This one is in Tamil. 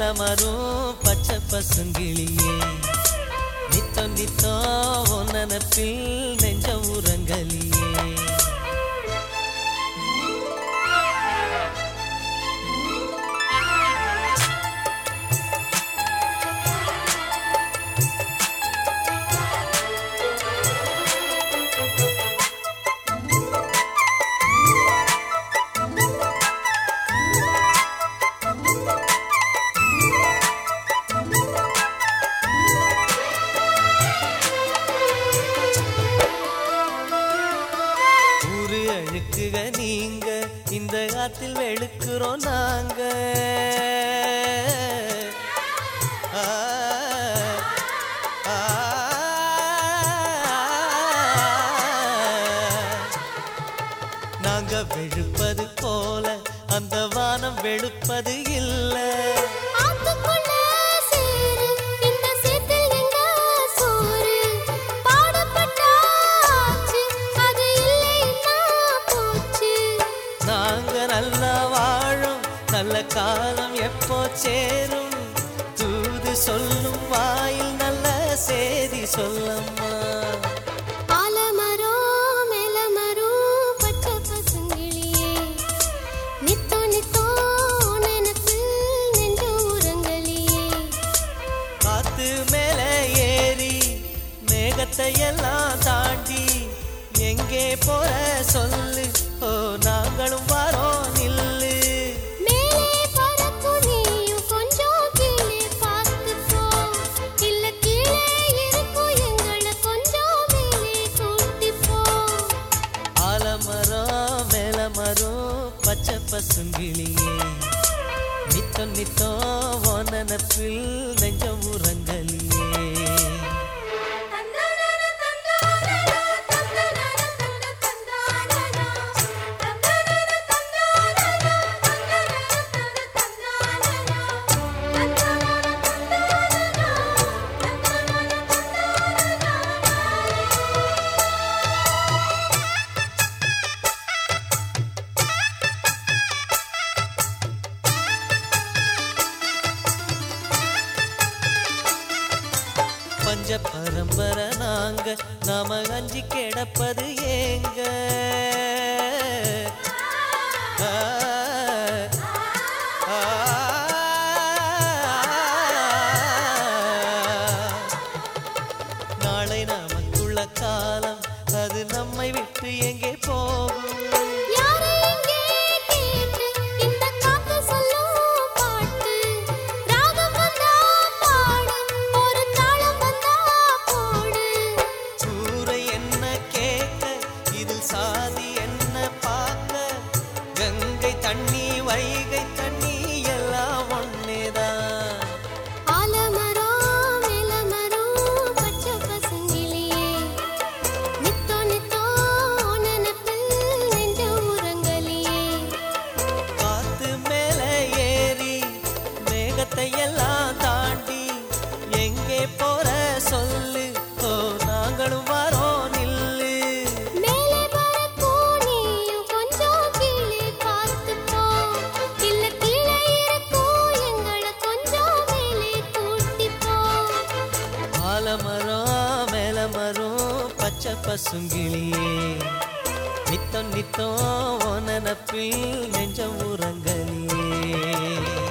மரும் பச்சை பசுங்கிளியே நித்தம் நித்தம் உன் நினப்பில் நெஞ்சம் உறங்கலியே ஊரு அழுக்குக நீங்க இந்த ஆத்தில் வெளுக்குறோம் நாங்க ஆ, ஆ, நாங்க வெளுப்பது போல அந்த வானம் வெளுப்பது இல்லை ஆத்துக்குள்ள சேரு இந்த சேத்தில் எங்க சோறு பாடுபட்டாச்சு அது இல்லைன்னா போச்சு நாங்க நல்லா வாழும் நல்ல காலம் எப்போ சேரும் தூது சொல்லும் வாயில் நல்ல செய்தி சொல்லம்மா ஆலமரம் மேலமரம் பச்சை பசுங்கிளியே நித்தோ நித்தோ நினப்பில் நெஞ்ச உரங்களியே காத்து மேல ஏறி மேகத்தை எல்லாம் தாண்டி எங்கே போற சொல்லு ஓ நாங்களும் வரோம் நில்லு மேலே பறக்கும் நீயும் கொஞ்சம் கீழே பார்த்துக்கோ இல்ல கீழே இருக்கும் எங்களை கொஞ்சம் மேலே கூட்டிப்போ ஆலமரம் மேல மரம் பச்சை பசுங்கிளியே நித்தம் நித்தம் உன் நினப்பில் நெஞ்சம் உறங்கலியே பஞ்ச பரம்பரை நாங்க நாம அஞ்சி கிடப்பது ஏங்க ஆ, ஆ, நாளை நமக்குள்ள காலம் அது நம்மை விட்டு எங்கே போகும் யாரை இங்கே கேட்டு இந்த காத்து சொல்லும் பாட்டு ராகம் வந்தா பாடு ஒரு தாளம் வந்தா போடு கூரை என்ன கேட்க இதில் சாதி என்ன பார்க்க கங்கை தண்ணி வைகை தண்ணி எல்லாம் ஒன்னேதான் ஆலமரம் மேலமரம் பச்சை பசுங்கிளியே நித்தோ நித்தோ நினப்பில் நெஞ்ச உரங்களியே காத்து மேல ஏறி மேகத்தை எல்லாம் தாண்டி எங்கே போற சொல்லு ஓ நாங்களும் வரோம் நில்லு மேலே பறக்கும் நீயும் கொஞ்சம் கீழே பார்த்துப்போ இல்ல கீழே இருக்கும் எங்களை கொஞ்சம் மேலே கூட்டிப்போ ஆலமரம் மேல மரம் பச்சை பசுங்கிளியே நித்தம் நித்தம் உன் நினப்பில் நெஞ்சம் உறங்கலியே